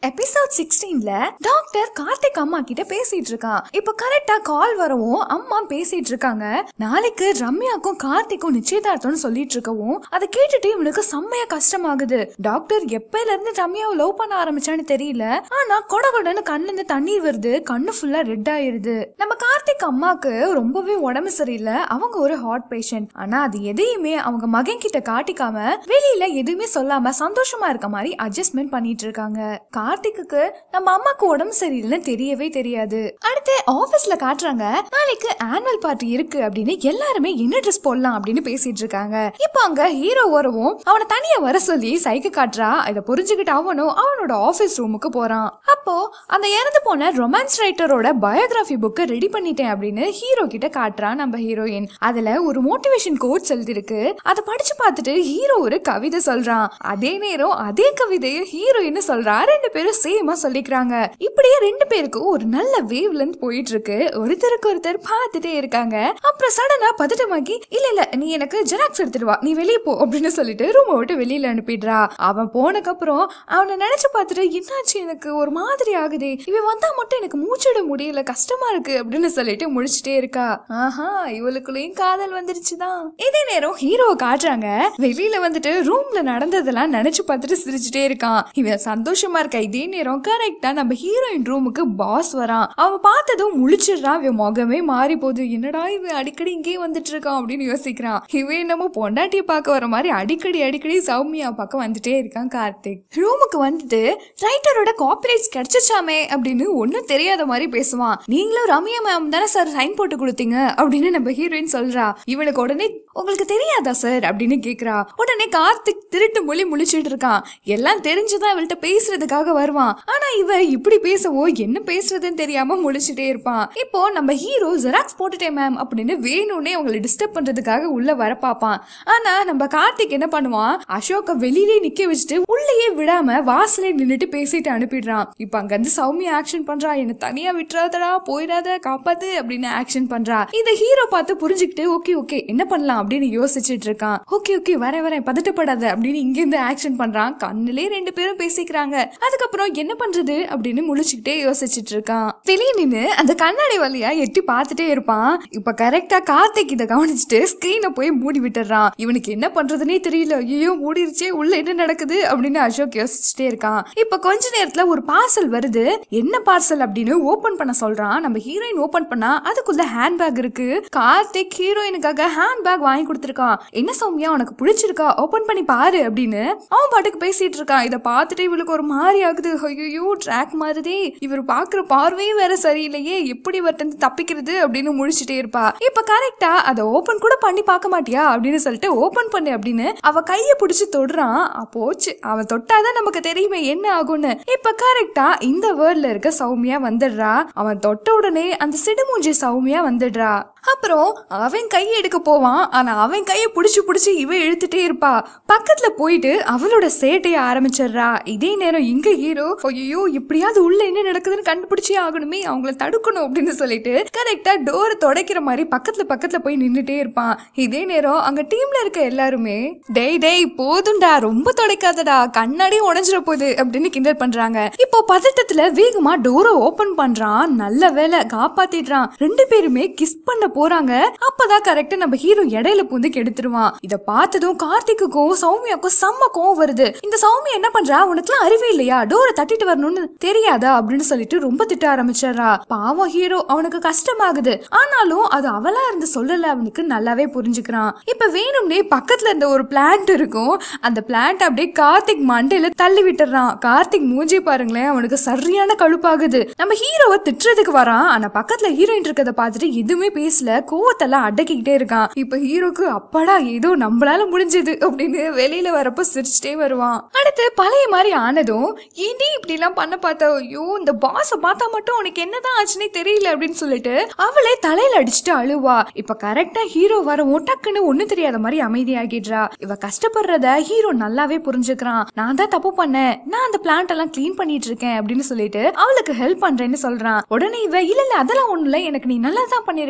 episode சிக்ஸ்டீன்ல doctor Karthik அம்மா கிட்ட பேசிட்டு இருக்கான் இப்ப கரெக்டா கால் வரவும் அம்மா பேசிட்டு இருக்காங்க நாளைக்கு ரம்யாக்கும் கார்த்திக்கும் நிச்சயதார்த்தம்னு சொல்லிட்டு இருக்கவும் அதை கேட்டுட்டு இவனுக்கு செம்மையா கஷ்டமாகுது டாக்டர் எப்பையில இருந்து ரம்யாவை லவ் பண்ண ஆரம்பிச்சான்னு தெரியல ஆனா கொட கொடன்னு கண்ணுல இருந்து தண்ணீர் வருது கண்ணு ஃபுல்லா ரெட் ஆயிருது நம்ம கார்த்திக் அம்மாக்கு ரொம்பவே உடம்பு சரியில்லை அவங்க ஒரு ஹார்ட் பேஷண்ட் ஆனா அது எதையுமே அவங்க மகன் கிட்ட காட்டிக்காம வெளியில எதுவுமே சொல்லாம சந்தோஷமா இருக்க மாதிரி அட்ஜஸ்ட்மெண்ட் பண்ணிட்டு இருக்காங்க கார்த்திக்கு நம்ம அம்மாக்கு உடம்பு சரியில்லைன்னு தெரியவே தெரியாது அடுத்து ஆபீஸ்ல காட்டுறாங்க நாளைக்கு ஆனுவல் பார்ட்டி இருக்கு அப்படின்னு எல்லாருமே என்ன ட்ரெஸ் போடலாம் அப்படின்னு பேசிட்டு இருக்காங்க இப்போ அங்க ஹீரோ வரவும் அவனை தனியா வர சொல்லி சைக்கு காட்டுறா இதை புரிஞ்சுக்கிட்டு அவனும் அவனோட ஆபீஸ் ரூமுக்கு போறான் அப்போ அந்த இறந்து போன ரொமான்ஸ் ரைட்டரோட பயோகிராஃபி புக்கை ரெடி பண்ணிட்டேன் அப்படின்னு ஹீரோ கிட்ட காட்டுறான் நம்ம ஹீரோயின் அதுல ஒரு மோட்டிவேஷன் கோட்ஸ் எழுதிருக்கு அதை படிச்சு பார்த்துட்டு ஹீரோ ஒரு கவிதை சொல்றான் அதே நேரம் அதே கவிதையை ஹீரோயின் சொல்றா ரெண்டு பேரும் சேமா சொல்லிக்கிறாங்க இப்படியே ரெண்டு பேருக்கும் ஒரு நல்ல வேவ் லென்த் போயிட்டு இருக்கு ஒருத்தருக்கு ஒருத்தர் பார்த்துட்டே இருக்காங்க அப்புறம் சடனா பதட்டமாக்கி இல்ல இல்ல நீ எனக்கு ஜெராக்ஸ் எடுத்துட்டு வா நீ வெளியே போ அப்படின்னு சொல்லிட்டு ரூமை விட்டு வெளியில அனுப்பிடுறா அவன் போனக்கு அப்புறம் அவனை நினைச்சு பார்த்துட்டு என்னாச்சு எனக்கு ஒரு மாதிரி ஆகுதே இவன் வந்தா மட்டும் எனக்கு மூச்சிட முடியல கஷ்டமா இருக்கு அப்படின்னு சொல்லிட்டு முடிச்சிட்டே இருக்கா ஆஹா இவளுக்குள்ளேயும் காதல் வந்துருச்சுதான் இதே நேரம் ஹீரோவை காட்டுறாங்க வெளியில வந்துட்டு ரூம்ல நடந்ததெல்லாம் நினைச்சு பார்த்துட்டு சிரிச்சுட்டே இருக்கான் இவன் சந்தோஷமா இருக்கா இதே நேரம் கரெக்டா நம்ம ஹீரோயின் ரூமுக்கு பாஸ் வரான் அவன் பார்த்ததும் முழிச்சிடுறான் இவன் முகமே மாறி போகுது என்னடா இவன் அடிக்கடி இங்கே வந்துட்டு இருக்கான் அப்படின்னு யோசிக்கிறான் இவன் என்னமோ பொண்டாட்டிய பார்க்க வர மாதிரி அடிக்கடி அடிக்கடி சௌமியா பார்க்க வந்துட்டே இருக்கான் கார்த்திக் ரூமுக்கு வந்துட்டு ரைட்டரோட காப்பிரைட்ஸ் கிடைச்சிச்சாமே அப்படின்னு ஒன்னும் தெரியாத மாதிரி பேசுவான் நீங்களும் ரம்யா மேம் தானே சார் சைன் போட்டு கொடுத்தீங்க அப்படின்னு நம்ம ஹீரோயின் சொல்றா இவனுக்கு உடனே உங்களுக்கு தெரியாதா சார் அப்படின்னு கேக்குறா உடனே கார்த்திக் திருட்டு மொழி முழிச்சிட்டு இருக்கான் எல்லாம் தெரிஞ்சுதான் இவள்கிட்ட பேசுறதுக்காக வருவான் ஆனா இவ இப்படி பேசவோ என்ன பேசுறதுன்னு தெரியாம முழிச்சிட்டே இருப்பான் இப்போ நம்ம ஹீரோ ஜெராக்ஸ் போட்டுட்டேன் மேம் அப்படின்னு வேணும்னே அவங்களை டிஸ்டர்ப் பண்றதுக்காக உள்ள வர பாப்பான் ஆனா நம்ம கார்த்திக் என்ன பண்ணுவான் அசோக்க வெளியிலே நிக்க வச்சுட்டு உள்ளேயே விடாம வாசலே நின்னுட்டு பேசிட்டு அனுப்பிடுறான் இப்ப அங்க இருந்து சௌமியா ஆக்ஷன் பண்றா என்ன தனியா விட்டுறாதடா போயிடாத காப்பாத்து அப்படின்னு ஆக்ஷன் பண்றா இந்த ஹீரோ பார்த்து புரிஞ்சுக்கிட்டு ஓகே ஓகே என்ன பண்ணலாம் அப்படின்னு யோசிச்சுட்டு இருக்கான் ஓகே ஓகே வரேன் வரேன் பதட்டப்படாத அப்படின்னு இங்க இருந்து ஆக்ஷன் பண்றான் கண்ணுலே ரெண்டு பேரும் பேசிக்கிறாங்க அதுக்கப்புறம் என்ன பண்றது அப்படின்னு முழிச்சுக்கிட்டே யோசிச்சுட்டு இருக்கான் வெளியே நின்னு அந்த கண்ணாடி வழியா எட்டி பார்த்துட்டே இருப்பான் இப்ப கரெக்டா கார்த்திக் இதை கவனிச்சுட்டு ஸ்கிரீனை போய் மூடி விட்டுறான் இவனுக்கு என்ன பண்றதுனே தெரியல ஐயோ மூடிருச்சே உள்ள என்ன நடக்குது அப்படின்னு அசோக் யோசிச்சுட்டே இருக்கான் இப்ப கொஞ்ச நேரத்துல ஒரு பார்சல் வருது என்ன பார்சல் அப்படின்னு ஓபன் பண்ண சொல்றான் நம்ம ஹீரோயின் ஓபன் பண்ணா அதுக்குள்ள ஹேண்ட் பேக் இருக்கு கார்த்திக் ஹீரோயினுக்காக ஹேண்ட் பேக் வாங்கி கொடுத்துருக்கான் என்ன சௌமியா உனக்கு பிடிச்சிருக்கா ஓபன் பண்ணி பாரு அப்படின்னு அவன் பாட்டுக்கு பேசிட்டு இருக்கான் இதை பார்த்துட்டு இவளுக்கு ஒரு மாதிரி ஆகுது ஐயோ ட்ராக் மாறுதே இவர் பாக்குற பார்வையே வேற சரியில்லையே எப்படி இவர்கிட்ட தப்பிக்கிறது அப்படின்னு முழிச்சிட்டே இருப்பா இப்ப கரெக்டா அதை ஓபன் கூட பண்ணி பார்க்க மாட்டியா அப்படின்னு சொல்லிட்டு ஓபன் பண்ணு அப்படின்னு அவ கைய பிடிச்சு தொடுறான் போச்சு அவன் தொட்டாதான் நமக்கு தெரியுமே என்ன ஆகும்னு இப்ப கரெக்டா இந்த வேர்ல்ட்ல இருக்க சௌமியா வந்துடுறா அவன் தொட்ட உடனே அந்த சிடுமூஞ்சி சௌமியா வந்துடுறா அப்புறம் அவன் கையை எடுக்க போவான் ஆனா அவன் கையை புடிச்சு புடிச்சு இவ இழுத்துட்டே இருப்பா பக்கத்துல போயிட்டு அவளோட சேட்டைய ஆரம்பிச்சிடுறா இதே நேரம் இங்க ஹீரோ ஐயோ இப்படியாவது உள்ள என்ன நடக்குதுன்னு கண்டுபிடிச்சே ஆகணுமே அவங்கள தடுக்கணும் அப்படின்னு சொல்லிட்டு கரெக்டா டோர் தொடக்கிற மாதிரி பக்கத்துல பக்கத்துல போய் நின்னுட்டே இருப்பான் இதே நேரம் அங்க டீம்ல இருக்க எல்லாருமே டேய் டேய் போதும்டா ரொம்ப தொடைக்காதடா கண்ணாடி உடஞ்சிட போகுது அப்படின்னு கிண்டல் பண்றாங்க இப்போ பதட்டத்துல வேகமா டோரை ஓபன் பண்றான் நல்ல வேலை காப்பாத்திடுறான் ரெண்டு பேருமே கிஸ் பண்ண போறாங்க அப்பதான் கரெக்டா நம்ம ஹீரோ இடையில பூந்து கெடுத்துருவான் இத பார்த்ததும் கார்த்திக்குக்கும் சௌமியாக்கும் செம்ம கோவம் வருது இந்த சௌமியா என்ன பண்றா உனக்குலாம் அறிவே இல்லையா டோரை தட்டிட்டு வரணும்னு தெரியாதா அப்படின்னு சொல்லிட்டு ரொம்ப திட்ட ஆரம்பிச்சிடுறா பாவம் ஹீரோ அவனுக்கு கஷ்டமாகுது ஆனாலும் அது அவளா இருந்து சொல்லல அவனுக்கு நல்லாவே புரிஞ்சுக்கிறான் இப்ப வேணும்னே பக்கத்துல இருந்த ஒரு பிளான்ட் இருக்கும் அந்த பிளான்ட் அப்படியே கார்த்திக் மண்டையில தள்ளி விட்டுறான் கார்த்திக் மூஞ்சி பாருங்களேன் அவனுக்கு சரியான கழுப்பாகுது நம்ம ஹீரோவை திட்டுறதுக்கு வரான் ஆனா பக்கத்துல ஹீரோயின் இருக்கத பார்த்துட்டு எதுவுமே பேசல கோவத்தெல்லாம் அடக்கிக்கிட்டே இருக்கான் இப்ப ஹீரோக்கு அப்பாடா ஏதோ நம்மளால முடிஞ்சது அப்படின்னு வெளியில வரப்போ சிரிச்சுட்டே வருவான் அடுத்து பழைய மாதிரி ஆனதும் ஏன்டி இப்படி எல்லாம் பண்ண பார்த்த ஐயோ இந்த பாஸ பார்த்தா மட்டும் உனக்கு என்னதான் ஆச்சுன்னே தெரியல அப்படின்னு சொல்லிட்டு அவளே தலையில அடிச்சுட்டு அழுவா இப்ப கரெக்டா ஹீரோ வரவும் டக்குன்னு ஒண்ணு தெரியாத மாதிரி அமைதியாகிடுறா இவ கஷ்டப்படுறத ஹீரோ நல்லாவே புரிஞ்சுக்கிறான் நான் தான் தப்பு பண்ணேன் நான் அந்த பிளான்ட் எல்லாம் க்ளீன் பண்ணிட்டு இருக்கேன் அப்படின்னு சொல்லிட்டு அவளுக்கு ஹெல்ப் பண்றேன்னு சொல்றான் உடனே இவ இல்ல இல்ல அதெல்லாம் ஒண்ணு இல்ல எனக்கு நீ நல்லா தான் பண்ணிருக்க நான்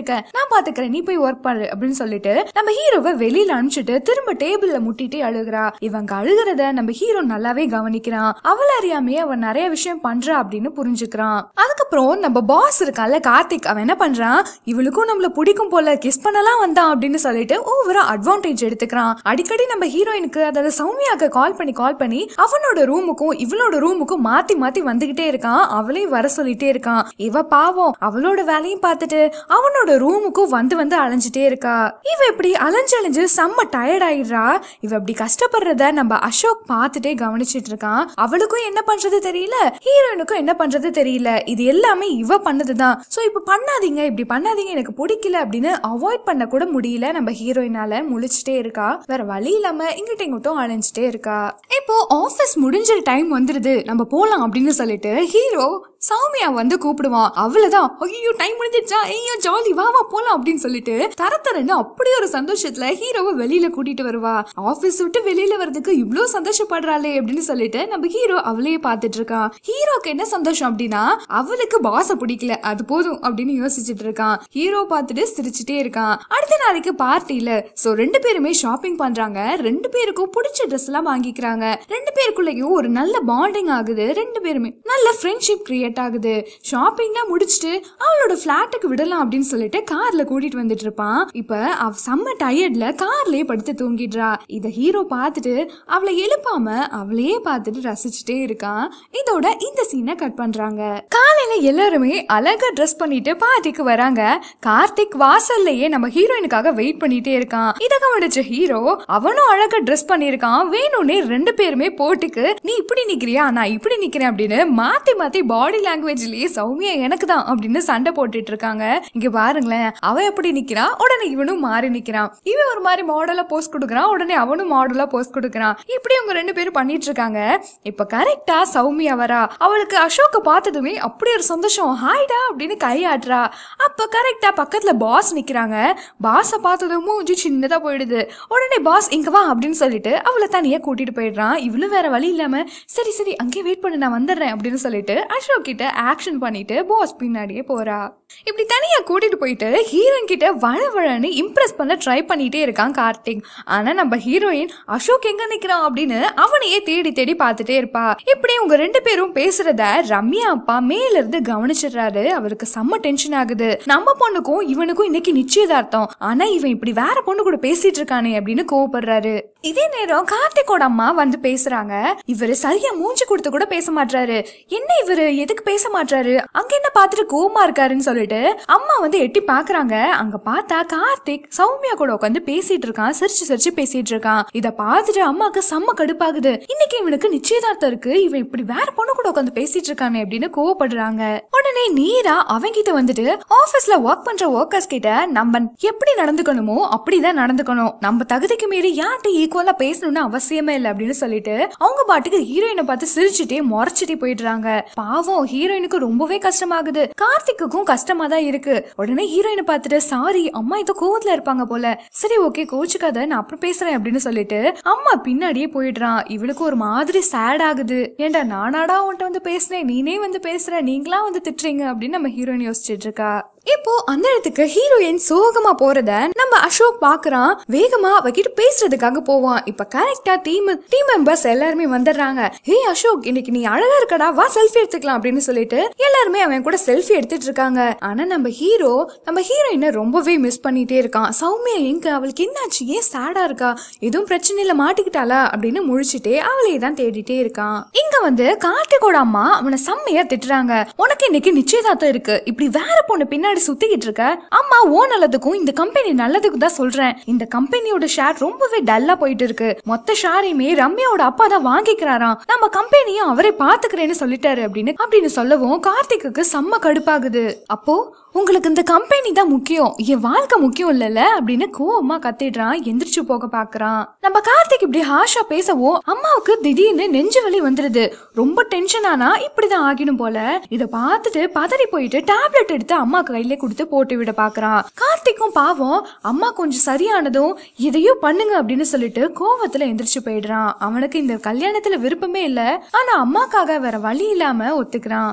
நான் பாத்துக்கிறேன் நீ போய் ஒர்க் பாரு அப்படின்னு சொல்லிட்டு நம்ம ஹீரோவை வெளியில அனுப்பிச்சிட்டு திரும்ப டேபிள்ல முட்டிட்டு அழுகுறா இவங்க அழுகிறத நம்ம ஹீரோ நல்லாவே கவனிக்கிறான் அவள் அறியாமே அவன் நிறைய விஷயம் பண்றா அப்படின்னு புரிஞ்சுக்கிறான் அதுக்கப்புறம் நம்ம பாஸ் இருக்கான்ல கார்த்திக் அவன் என்ன பண்றான் இவளுக்கும் நம்மள பிடிக்கும் போல கிஸ் பண்ணலாம் வந்தான் அப்படின்னு சொல்லிட்டு ஓவரா அட்வான்டேஜ் எடுத்துக்கிறான் அடிக்கடி நம்ம ஹீரோயினுக்கு அதாவது சௌமியாக்கு கால் பண்ணி கால் பண்ணி அவனோட ரூமுக்கும் இவளோட ரூமுக்கும் மாத்தி மாத்தி வந்துகிட்டே இருக்கான் அவளையும் வர சொல்லிட்டே இருக்கான் இவ பாவம் அவளோட வேலையும் பார்த்துட்டு அவனோட ரூமுக்கும் வந்து வந்து அலைஞ்சிட்டே இருக்கா இவ இப்படி அலைஞ்சு அலைஞ்சு செம்ம டயர்ட் ஆயிடுறா இவ இப்படி கஷ்டப்படுறத நம்ம அசோக் பார்த்துட்டே கவனிச்சிட்டு இருக்கான் அவளுக்கும் என்ன பண்றது தெரியல ஹீரோயினுக்கும் என்ன பண்றது தெரியல இது எல்லாமே இவ பண்ணதுதான் சோ இப்ப பண்ணாதீங்க இப்படி பண்ணாதீங்க எனக்கு பிடிக்கல அப்படின்னு அவாய்ட் பண்ண கூட முடியல நம்ம ஹீரோயினால முழிச்சிட்டே இருக்கா வேற வழி இல்லாம இங்கிட்ட இங்கிட்டும் அலைஞ்சிட்டே இருக்கா இப்போ ஆபீஸ் முடிஞ்ச டைம் வந்துருது நம்ம போலாம் அப்படின்னு சொல்லிட்டு ஹீரோ சௌமியா வந்து கூப்பிடுவான் அவ்வளவுதான் ஐயோ டைம் முடிஞ்சிருச்சா ஐயோ ஜாலி வா வா போலாம் அப்படின்னு சொல்லிட்டு தர தரன்னு அப்படி ஒரு சந்தோஷத்துல ஹீரோவை வெளியில கூட்டிட்டு வருவா ஆபீஸ் விட்டு வெளியில வர்றதுக்கு இவ்ளோ சந்தோஷப்படுறாளே அப்படின்னு சொல்லிட்டு நம்ம ஹீரோ அவளையே பார்த்துட்டு இருக்கான் ஹீரோக்கு என்ன சந்தோஷம் அப்படின்னா அவளுக்கு பாச பிடிக்கல அது போதும் அப்படின்னு யோசிச்சுட்டு இருக்கான் ஹீரோ பார்த்துட்டு சிரிச்சுட்டே இருக்கான் அடுத்த நாளைக்கு பார்ட்டில சோ ரெண்டு பேருமே ஷாப்பிங் பண்றாங்க ரெண்டு பேருக்கும் பிடிச்ச ட்ரெஸ் எல்லாம் வாங்கிக்கிறாங்க ரெண்டு பேருக்குள்ளேயும் ஒரு நல்ல பாண்டிங் ஆகுது ரெண்டு பேருமே நல்ல ஃப்ரெண்ட்ஷிப் கிரியேட் ஆகுது ஷாப்பிங்லாம் முடிச்சுட்டு அவளோட ஃபிளாட்டுக்கு விடலாம் அப்படின்னு சொல்லிட்டு கார்ல கூட்டிட்டு வந்துட்டு இருப்பான் இப்ப அவ செம்ம டயர்ட்ல கார்லயே படுத்து தூங்கிடுறா இத ஹீரோ பார்த்துட்டு அவளை எழுப்பாம அவளையே பார்த்துட்டு ரசிச்சுட்டே இருக்கான் இதோட இந்த சீனை கட் பண்றாங்க காலையில எல்லாருமே அழகா ட்ரெஸ் பண்ணிட்டு பார்ட்டிக்கு வராங்க கார்த்திக் வாசல்லையே நம்ம ஹீரோயினுக்காக வெயிட் பண்ணிட்டே இருக்கான் இத கவனிச்ச ஹீரோ அவனும் அழகா ட்ரெஸ் பண்ணிருக்கான் வேணும்னே ரெண்டு பேருமே போட்டுக்கு நீ இப்படி நிக்கிறியா நான் இப்படி நிக்கிறேன் அப்படின்னு மாத்தி மாத்தி பாடி லாங்குவேஜ்லயே சௌமியா எனக்கு தான் அப்படின்னு சண்டை போட்டுட்டு இருக்காங்க இங்க பாருங்களேன் அவ எப்படி நிக்கிறான் உடனே இவனும் மாறி நிக்கிறான் இவன் ஒரு மாதிரி மாடலா போஸ்ட் கொடுக்குறான் உடனே அவனும் மாடலா போஸ்ட் கொடுக்குறான் இப்படி அவங்க ரெண்டு பேரும் பண்ணிட்டு இருக்காங்க இப்ப கரெக்டா சௌமியா வரா அவளுக்கு அசோக்க பார்த்ததுமே அப்படி ஒரு சந்தோஷம் ஹாய்டா அப்படின்னு கையாட்டுறா அப்ப கரெக்டா பக்கத்துல பாஸ் நிக்கிறாங்க பாஸ பார்த்ததும் மூஞ்சி சின்னதா போயிடுது உடனே பாஸ் இங்க வா அப்படின்னு சொல்லிட்டு அவளை தனியா கூட்டிட்டு போயிடுறான் இவளும் வேற வழி இல்லாம சரி சரி அங்கேயே வெயிட் பண்ணு நான் வந்துடுறேன் அப்படின்னு சொல்லிட்டு அசோக் கிட்ட ஆக்ஷன் பண்ணிட்டு பாஸ் பின்னாடியே போறா இப்படி தனியா கூட்டிட்டு போயிட்டு ஹீரோயின் கிட்ட வள வளன்னு இம்ப்ரெஸ் பண்ண ட்ரை பண்ணிட்டே இருக்கான் கார்த்திக் ஆனா நம்ம ஹீரோயின் அசோக் எங்க நிக்கிறான் அப்படின்னு அவனையே தேடி தேடி பார்த்துட்டே இருப்பா இப்படி உங்க ரெண்டு பேரும் பேசுறத ரம்யா அப்பா மேல இருந்து கவனிச்சிடுறாரு அவருக்கு செம்ம டென்ஷன் ஆகுது நம்ம பொண்ணுக்கும் இவனுக்கும் இன்னைக்கு நிச்சயதார்த்தம் ஆனா இவன் இப்படி வேற பொண்ணு கூட பேசிட்டு இருக்கானே அப்படின்னு கோவப்படுறாரு இதே நேரம் கார்த்திகோட அம்மா வந்து பேசுறாங்க இவரு சரியா மூஞ்சி கொடுத்து கூட பேச மாட்டாரு என்ன இவரு எதுக்கு பேச மாட்டாரு அங்க என்ன பார்த்துட்டு கோவமா இருக்காருன்னு சொல்லிட்டு அம்மா வந்து எட்டி பாக்குறாங்க அங்க பார்த்தா கார்த்திக் சௌமியா கூட உட்காந்து பேசிட்டு இருக்கான் சிரிச்சு சிரிச்சு பேசிட்டு இருக்கான் இத பார்த்துட்டு அம்மாக்கு செம்ம கடுப்பாகுது இன்னைக்கு இவனுக்கு நிச்சயதார்த்தம் இருக்கு இவன் இப்படி வேற பொண்ணு கூட உட்காந்து பேசிட்டு இருக்கானே அப்படின்னு கோவப்படுறாங்க உடனே நீரா அவங்கிட்ட வந்துட்டு ஆபீஸ்ல ஒர்க் பண்ற ஒர்க்கர்ஸ் கிட்ட நம்ம எப்படி நடந்துக்கணுமோ அப்படிதான் நடந்துக்கணும் நம்ம தகுதிக்கு மீறி யார்கிட்ட ஈக்குவலா பேசணும்னு அவசியமே இல்லை அப்படின்னு சொல்லிட்டு அவங்க பாட்டுக்கு ஹீரோயினை பார்த்து சிரிச்சுட்டே முறைச்சிட்டே போயிடுறாங்க பாவம் ஹீரோயினுக்கு ரொம்பவே கஷ்டமாகுது கார்த்திக்குக்கும் கஷ்டமா தான் இருக்கு உடனே ஹீரோயினை பார்த்துட்டு சாரி அம்மா ஏதோ கோவத்துல இருப்பாங்க போல சரி ஓகே கோச்சுக்காத நான் அப்புறம் பேசுறேன் அப்படின்னு சொல்லிட்டு அம்மா பின்னாடியே போயிடுறான் இவளுக்கு ஒரு மாதிரி சேட் ஆகுது ஏன்டா நானாடா உன்கிட்ட வந்து பேசுறேன் நீனே வந்து பேசுற நீங்களா வந்து திட்டுறீங்க அப்படின்னு நம்ம ஹீரோயின் யோசிச்சுட்டு இருக்கா இப்போ அந்த இடத்துக்கு ஹீரோயின் சோகமா போறத நம்ம அசோக் பாக்குறான் வேகமா அவகிட்ட பேசுறதுக்காக போவான் இப்ப கரெக்டா டீம் டீம் மெம்பர்ஸ் எல்லாருமே வந்துடுறாங்க ஹே அசோக் இன்னைக்கு நீ அழகா இருக்கடா வா செல்ஃபி எடுத்துக்கலாம் அப்படின்னு சொல்லிட்டு எல்லாருமே அவன் கூட செல்ஃபி எடுத்துட்டு இருக்காங்க ஆனா நம்ம ஹீரோ நம்ம ஹீரோயினை ரொம்பவே மிஸ் பண்ணிட்டே இருக்கான் சௌமியா எங்க அவளுக்கு என்னாச்சு ஏன் சேடா இருக்கா எதுவும் பிரச்சனையில மாட்டிக்கிட்டாளா அப்படின்னு முழிச்சிட்டே அவளையே தான் தேடிட்டே இருக்கான் இங்க வந்து கார்த்திகோட அம்மா அவனை செம்மையா திட்டுறாங்க உனக்கு இன்னைக்கு நிச்சயதார்த்தம் இருக்கு இப்படி வேற பொண்ணு பின்னாடி சுத்திக்கிட்டு இருக்க அம்மா ஓ நல்லதுக்கும் இந்த கம்பெனி நல்லதுக்கும் தான் சொல்றேன் இந்த கம்பெனியோட ஷேர் ரொம்பவே டல்லா போயிட்டு இருக்கு மொத்த ஷேரையுமே ரம்யாவோட அப்பா தான் வாங்கிக்கிறாராம் நம்ம கம்பெனியும் அவரே பாத்துக்கிறேன்னு சொல்லிட்டாரு அப்படின்னு அப்படின்னு சொல்லவும் கார்த்திக்கு செம்ம கடுப்பாகுது அப்போ உங்களுக்கு இந்த கம்பெனி தான் முக்கியம் என் வாழ்க்கை முக்கியம் இல்லைல்ல அப்படின்னு கோவமா கத்திடுறான் எந்திரிச்சு போக பாக்குறான் நம்ம கார்த்திக் இப்படி ஹாஷா பேசவும் அம்மாவுக்கு திடீர்னு நெஞ்சு வலி வந்துருது ரொம்ப டென்ஷன் ஆனா இப்படிதான் ஆகிடும் போல இத பார்த்துட்டு பதறி போயிட்டு டேப்லெட் எடுத்து அம்மா கையில கொடுத்து போட்டு விட பாக்குறான் கார்த்திக்கும் பாவம் அம்மா கொஞ்சம் சரியானதும் இதையோ பண்ணுங்க அப்படின்னு சொல்லிட்டு கோவத்துல எந்திரிச்சு போயிடுறான் அவனுக்கு இந்த கல்யாணத்துல விருப்பமே இல்ல ஆனா அம்மாக்காக வேற வழி இல்லாம ஒத்துக்கிறான் இங்க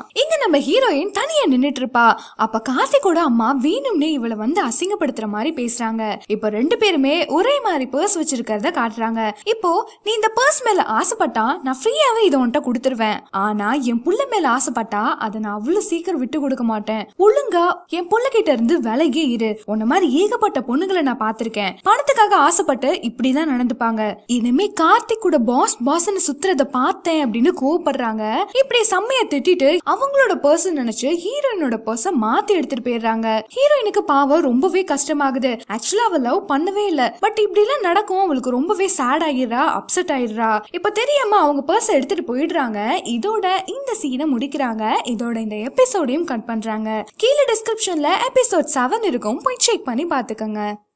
நம்ம ஹீரோயின் தனியா நின்னுட்டு இருப்பா அப்ப கார்த்திகோட அம்மா வேணும்னே இவளை வந்து அசிங்கப்படுத்துற மாதிரி பேசுறாங்க இப்போ ரெண்டு பேருமே ஒரே மாதிரி பர்ஸ் வச்சிருக்கிறத காட்டுறாங்க இப்போ நீ இந்த பர்ஸ் மேல ஆசைப்பட்டா நான் ஃப்ரீயாவே இதை உன்கிட்ட கொடுத்துருவேன் ஆனா என் புள்ள மேல ஆசைப்பட்டா அதை நான் அவ்வளவு சீக்கிரம் விட்டு கொடுக்க மாட்டேன் ஒழுங்கா என் புள்ள கிட்ட இருந்து விலகி இரு உன்ன மாதிரி ஏகப்பட்ட பொண்ணுங்களை நான் பார்த்திருக்கேன் பணத்துக்காக ஆசைப்பட்டு இப்படிதான் நடந்துப்பாங்க இனிமே கார்த்திக் கூட பாஸ் பாஸ்ன்னு சுத்துறத பார்த்தேன் அப்படின்னு கோவப்படுறாங்க இப்படி செம்மைய திட்டிட்டு அவங்களோட பர்சன் நினைச்சு ஹீரோயினோட பர்ஸ மாத்தி எடுத்துட்டு போயிடுறாங்க ஹீரோயினுக்கு பாவம் ரொம்பவே கஷ்டமாகுது ஆக்சுவலா அவ லவ் பண்ணவே இல்ல பட் இப்படி எல்லாம் நடக்கும் அவளுக்கு ரொம்பவே சேட் ஆகிடுறா அப்செட் ஆயிடுறா இப்ப தெரியாம அவங்க பர்ஸ் எடுத்துட்டு போயிடுறாங்க இதோட இந்த சீனை முடிக்கிறாங்க இதோட இந்த எபிசோடையும் கட் பண்றாங்க கீழே டிஸ்கிரிப்ஷன்ல எபிசோட் செவன் இருக்கும் போய் செக் பண்ணி பாத்துக்கோங்க